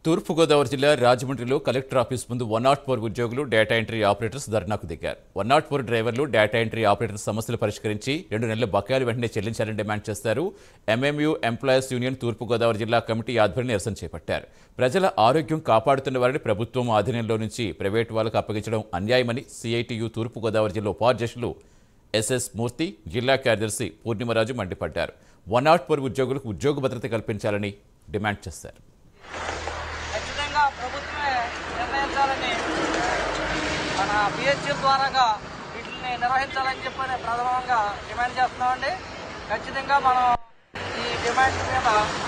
తూర్పుగోదావరి జిల్లా రాజమండ్రిలో collector office ముందు వన్ నాట్ ఫోర్ ఉద్యోగులు డేటా ఎంట్రీ ఆపరేటర్స్ ధర్నాకు దిగారు వన్ నాట్ ఫోర్ డ్రైవర్లు డేటా ఎంట్రీ ఆపరేటర్స్ సమస్యలు పరిష్కరించి రెండు నెలల బకాయిలు వెంటనే చెల్లించాలని డిమాండ్ చేస్తారు ఎంఎంయూ ఎంప్లాయీస్ యూనియన్ తూర్పుగోదావరి జిల్లా కమిటీ ఆధ్వర్యంలో నిరసన చేపట్టారు ప్రజల ఆరోగ్యం కాపాడుతున్న వారిని ప్రభుత్వం ఆధీనంలో నుంచి ప్రైవేటు వాళ్ళకు అప్పగించడం అన్యాయమని సిఐటియు తూర్పుగోదావరి జిల్లా ఉపాధ్యక్షులు ఎస్ఎస్ మూర్తి జిల్లా కార్యదర్శి పూర్ణిమరాజు మండిపడ్డారు వన్ నాట్ ఫోర్ ఉద్యోగులకు ఉద్యోగ భద్రత కల్పించాలని డిమాండ్ చేశారు ఖచ్చితంగా ప్రభుత్వమే నిర్ణయించాలని మన పిహెచ్ఎల్ ద్వారాగా వీటిని నిర్వహించాలని చెప్పని ప్రధానంగా డిమాండ్ చేస్తున్నామండి ఖచ్చితంగా మనం ఈ డిమాండ్ మీద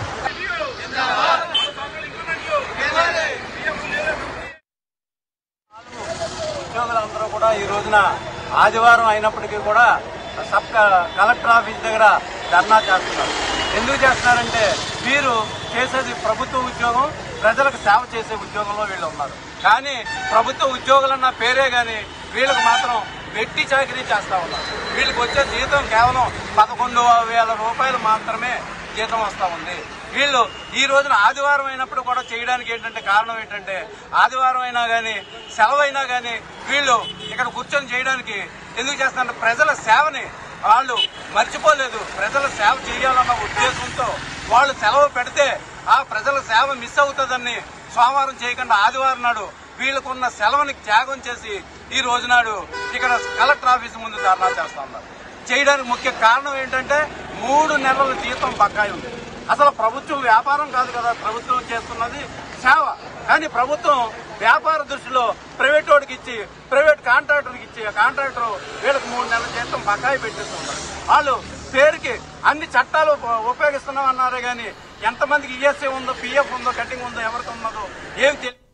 ఉద్యోగులందరూ కూడా ఈ రోజున ఆదివారం అయినప్పటికీ కూడా సబ్ క- కలెక్టర్ ఆఫీస్ దగ్గర ధర్నా చేస్తున్నారు ఎందుకు చేస్తున్నారంటే వీరు చేసేది ప్రభుత్వ ఉద్యోగం ప్రజలకు సేవ చేసే ఉద్యోగంలో వీళ్ళు ఉన్నారు కానీ ప్రభుత్వ ఉద్యోగులన్న పేరే గాని వీళ్ళకి మాత్రం వెట్టి చాకరీ చేస్తా ఉన్నారు వీళ్ళకి వచ్చే జీతం కేవలం పదకొండు వేల రూపాయలు మాత్రమే జీతం వస్తా ఉంది వీళ్ళు ఈ రోజున ఆదివారం అయినప్పుడు కూడా చేయడానికి ఏంటంటే కారణం ఏంటంటే ఆదివారం అయినా కానీ సెలవు అయినా కానీ వీళ్ళు ఇక్కడ కూర్చొని చేయడానికి ఎందుకు చేస్తున్నారంటే ప్రజల సేవని వాళ్ళు మర్చిపోలేదు ప్రజల సేవ చేయాలన్న ఉద్దేశంతో వాళ్ళు సెలవు పెడితే ఆ ప్రజల సేవ మిస్ అవుతుందని సోమవారం చేయకుండా ఆదివారం నాడు వీళ్ళకున్న సెలవుని త్యాగం చేసి ఈ రోజు నాడు ఇక్కడ కలెక్టర్ ఆఫీస్ ముందు ధర్నా చేస్తా ఉన్నారు చేయడానికి ముఖ్య కారణం ఏంటంటే మూడు నెలల జీతం బకాయి ఉంది అసలు ప్రభుత్వం వ్యాపారం కాదు కదా ప్రభుత్వం చేస్తున్నది సేవ కానీ ప్రభుత్వం వ్యాపార దృష్టిలో ప్రైవేట్ వాడికి ఇచ్చి ప్రైవేట్ కాంట్రాక్టర్కి ఇచ్చి ఆ కాంట్రాక్టర్ వీళ్ళకి మూడు నెలల జీతం బకాయి పెట్టేస్తున్నారు వాళ్ళు పేరుకి అన్ని చట్టాలు ఉప- ఉపయోగిస్తున్నాం అన్నారే కానీ ఎంతమందికి ఈఎస్ఐ ఉందో పిఎఫ్ ఉందో కటింగ్ ఉందో ఎవరికి ఉన్నదో ఏం తెలియదు